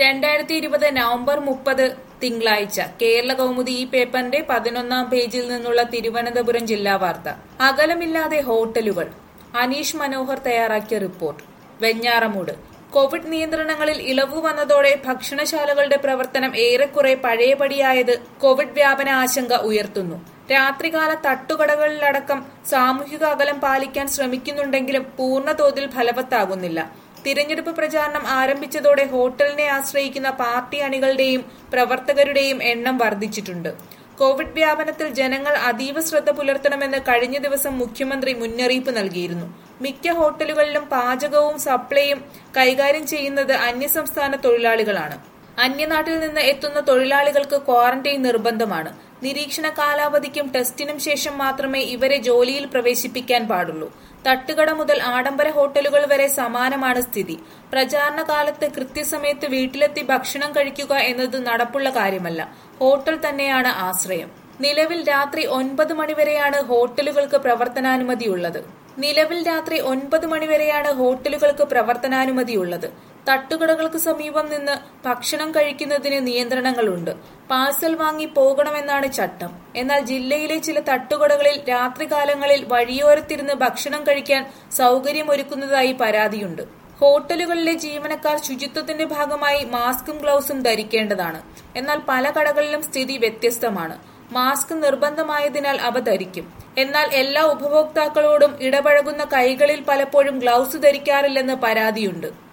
രണ്ടായിരത്തി ഇരുപത് നവംബർ മുപ്പത് തിങ്കളാഴ്ച കേരള കൗമുദി ഈ പേപ്പറിന്റെ പതിനൊന്നാം പേജിൽ നിന്നുള്ള തിരുവനന്തപുരം ജില്ലാ വാർത്ത അകലമില്ലാതെ ഹോട്ടലുകൾ അനീഷ് മനോഹർ തയ്യാറാക്കിയ റിപ്പോർട്ട് വെഞ്ഞാറമൂട് കോവിഡ് നിയന്ത്രണങ്ങളിൽ ഇളവ് വന്നതോടെ ഭക്ഷണശാലകളുടെ പ്രവർത്തനം ഏറെക്കുറെ പഴയപടിയായത് കോവിഡ് വ്യാപന ആശങ്ക ഉയർത്തുന്നു രാത്രികാല തട്ടുകടകളിലടക്കം സാമൂഹിക അകലം പാലിക്കാൻ ശ്രമിക്കുന്നുണ്ടെങ്കിലും പൂർണ്ണതോതിൽ ഫലവത്താകുന്നില്ല തിരഞ്ഞെടുപ്പ് പ്രചാരണം ആരംഭിച്ചതോടെ ഹോട്ടലിനെ ആശ്രയിക്കുന്ന പാർട്ടി അണികളുടെയും പ്രവർത്തകരുടെയും എണ്ണം വർദ്ധിച്ചിട്ടുണ്ട് കോവിഡ് വ്യാപനത്തിൽ ജനങ്ങൾ അതീവ ശ്രദ്ധ പുലർത്തണമെന്ന് കഴിഞ്ഞ ദിവസം മുഖ്യമന്ത്രി മുന്നറിയിപ്പ് നൽകിയിരുന്നു മിക്ക ഹോട്ടലുകളിലും പാചകവും സപ്ലൈയും കൈകാര്യം ചെയ്യുന്നത് അന്യസംസ്ഥാന തൊഴിലാളികളാണ് അന്യനാട്ടിൽ നിന്ന് എത്തുന്ന തൊഴിലാളികൾക്ക് ക്വാറന്റൈൻ നിർബന്ധമാണ് നിരീക്ഷണ കാലാവധിക്കും ടെസ്റ്റിനും ശേഷം മാത്രമേ ഇവരെ ജോലിയിൽ പ്രവേശിപ്പിക്കാൻ പാടുള്ളൂ തട്ടുകട മുതൽ ആഡംബര ഹോട്ടലുകൾ വരെ സമാനമാണ് സ്ഥിതി പ്രചാരണ കാലത്ത് കൃത്യസമയത്ത് വീട്ടിലെത്തി ഭക്ഷണം കഴിക്കുക എന്നത് നടപ്പുള്ള കാര്യമല്ല ഹോട്ടൽ തന്നെയാണ് ആശ്രയം നിലവിൽ രാത്രി ഒൻപത് മണിവരെയാണ് ഹോട്ടലുകൾക്ക് പ്രവർത്തനാനുമതിയുള്ളത് നിലവിൽ രാത്രി ഒൻപത് മണിവരെയാണ് ഹോട്ടലുകൾക്ക് പ്രവർത്തനാനുമതിയുള്ളത് തട്ടുകടകൾക്ക് സമീപം നിന്ന് ഭക്ഷണം കഴിക്കുന്നതിന് നിയന്ത്രണങ്ങളുണ്ട് പാഴ്സൽ വാങ്ങി പോകണമെന്നാണ് ചട്ടം എന്നാൽ ജില്ലയിലെ ചില തട്ടുകടകളിൽ രാത്രികാലങ്ങളിൽ വഴിയോരത്തിരുന്ന് ഭക്ഷണം കഴിക്കാൻ സൗകര്യമൊരുക്കുന്നതായി പരാതിയുണ്ട് ഹോട്ടലുകളിലെ ജീവനക്കാർ ശുചിത്വത്തിന്റെ ഭാഗമായി മാസ്കും ഗ്ലൗസും ധരിക്കേണ്ടതാണ് എന്നാൽ പല കടകളിലും സ്ഥിതി വ്യത്യസ്തമാണ് മാസ്ക് നിർബന്ധമായതിനാൽ അവ ധരിക്കും എന്നാൽ എല്ലാ ഉപഭോക്താക്കളോടും ഇടപഴകുന്ന കൈകളിൽ പലപ്പോഴും ഗ്ലൗസ് ധരിക്കാറില്ലെന്ന് പരാതിയുണ്ട്